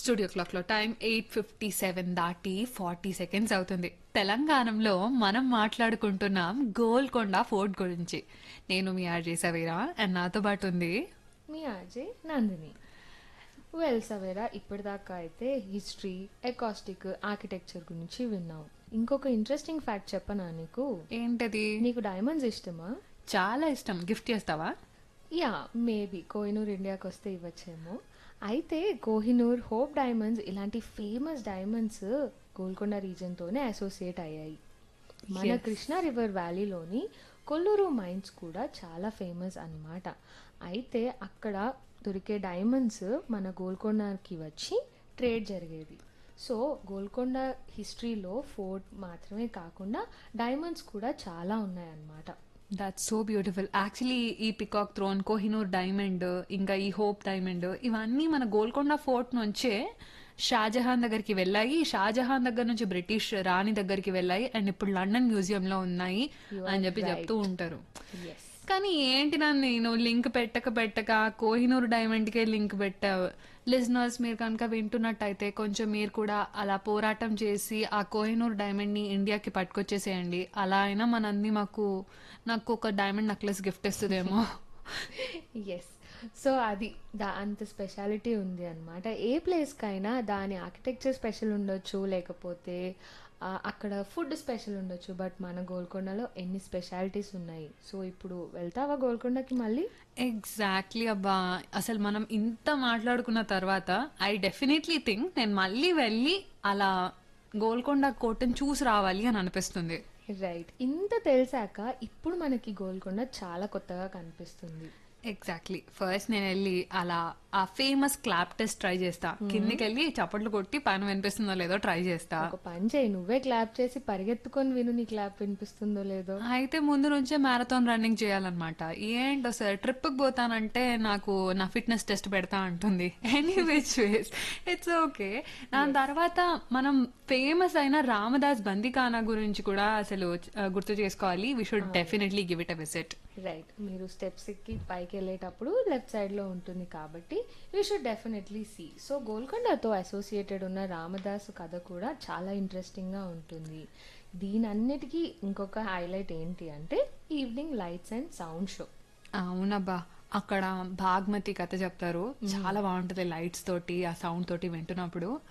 Studio clock లో time eight fifty seven దాటి forty seconds అవుతుంది తెలంగాణలో మనం మాట్లాడుకుంటున్నాం గోల్కొండ ఫోర్ట్ గురించి నేను మీ ఆర్జే సవేరా అండ్ నాతో పాటు ఉంది మీ ఆర్జే నందిని వెల్ సవేరా ఇప్పటిదాకా అయితే హిస్టరీ ఎకాస్టిక్ ఆర్కిటెక్చర్ గురించి విన్నాం ఇంకొక ఇంట్రెస్టింగ్ ఫ్యాక్ట్ చెప్పనా నీకు ఏంటది నీకు డైమండ్స్ ఇష్టమా చాలా ఇష్టం గిఫ్ట్ చేస్తావా యా మేబీ కోహినూర్ ఇండియాకి వస్తే ఇవ్వచ్చేమో అయితే కోహినూర్ హోప్ డైమండ్స్ ఇలాంటి ఫేమస్ డైమండ్స్ గోల్కొండ రీజన్తోనే అసోసియేట్ అయ్యాయి మన Yes. కృష్ణా రివర్ వ్యాలీలోని కొల్లూరు మైన్స్ కూడా చాలా ఫేమస్ అన్నమాట అయితే అక్కడ దొరికే డైమండ్స్ మన గోల్కొండకి వచ్చి ట్రేడ్ జరిగేది సో గోల్కొండ హిస్టరీలో ఫోర్ట్ మాత్రమే కాకుండా డైమండ్స్ కూడా చాలా ఉన్నాయన్నమాట దట్స్ సో బ్యూటిఫుల్ యాక్చువల్లీ ఈ పికాక్ థ్రోన్ కోహినూర్ డైమండ్ ఇంకా ఈ హోప్ డైమండ్ ఇవన్నీ మన గోల్కొండ ఫోర్ట్ నుంచే షాజహాన్ దగ్గరికి వెళ్ళాయి షాజహాన్ దగ్గర నుంచి బ్రిటిష్ రాణి దగ్గరికి వెళ్ళాయి అండ్ ఇప్పుడు లండన్ మ్యూజియం లో ఉన్నాయి You అని are చెప్పి right. చెప్తూ ఉంటారు ఎస్ కానీ ఏంటి నన్ను నేను లింక్ పెట్టక పెట్టక కోహినూర్ డైమండ్ కే లింక్ పెట్టావు లిజనర్స్ మీరు కనుక వింటున్నట్టయితే కొంచెం మీరు కూడా అలా పోరాటం చేసి ఆ కోహినూర్ డైమండ్ ని ఇండియాకి పట్టుకొచ్చేసేయండి అలా అయినా మనంది మాకు నాకు ఒక డైమండ్ నెక్లెస్ గిఫ్ట్ ఇస్తుందేమో ఎస్ సో అది దా అంత స్పెషాలిటీ ఉంది అనమాట ఏ ప్లేస్కైనా దాని ఆర్కిటెక్చర్ స్పెషల్ ఉండొచ్చు లేకపోతే ఆ, అక్కడ ఫుడ్ స్పెషల్ ఉండొచ్చు బట్ మన గోల్కొండలో ఎన్ని స్పెషాలిటీస్ ఉన్నాయి సో ఇప్పుడు వెళ్తావా గోల్కొండకి మళ్ళీ ఎగ్జాక్ట్లీ అబ్బా అసలు మనం ఇంత మాట్లాడుకున్న తర్వాత ఐ డెఫినెట్లీ థింక్ నేను మళ్ళీ వెళ్ళి అలా గోల్కొండ కోటను చూసి రావాలి అని అనిపిస్తుంది రైట్ ఇంత తెలిసాక ఇప్పుడు మనకి గోల్కొండ చాలా కొత్తగా కనిపిస్తుంది ఎగ్జాక్ట్లీ ఫస్ట్ నేను వెళ్ళి అలా ఆ ఫేమస్ క్లాప్ టెస్ట్ ట్రై చేస్తా కిందికి వెళ్ళి చప్పట్లు కొట్టి పైన వినిపిస్తుందో లేదో ట్రై చేస్తా ఒక పని చేయి నువ్వే క్లాప్ చేసి పరిగెత్తుకొని విను నీ క్లాప్ వినిపిస్తుందో లేదో అయితే ముందు నుంచే మ్యారథాన్ రన్నింగ్ చేయాలన్నమాట ఏంటో సార్ ట్రిప్ కి పోతానంటే నాకు నా ఫిట్నెస్ టెస్ట్ పెడతా అంటుంది any which ways it's okay దాని తర్వాత మనం ఫేమస్ అయిన రామదాస్ బందికానా గురించి కూడా అసలు ఆ, గుర్తు చేసుకోవాలి we should definitely give it a visit right మీరు స్టెప్స్ ఎక్కి పైకి వెళ్ళేటప్పుడు లెఫ్ట్ సైడ్ లో ఉంటుంది కాబట్టి you should definitely see so గోల్కొండతో అసోసియేటెడ్ ఉన్న రామదాసు కథ కూడా చాలా ఇంట్రెస్టింగ్ గా ఉంటుంది దీని అన్నిటికీ ఇంకొక హైలైట్ ఏంటి అంటే evening lights and sound show అవునబ్బా అక్కడ భాగ్మతి కథ చెప్తారు చాలా బాగుంటది లైట్స్ తోటి ఆ సౌండ్ తోటి వింటున్నప్పుడు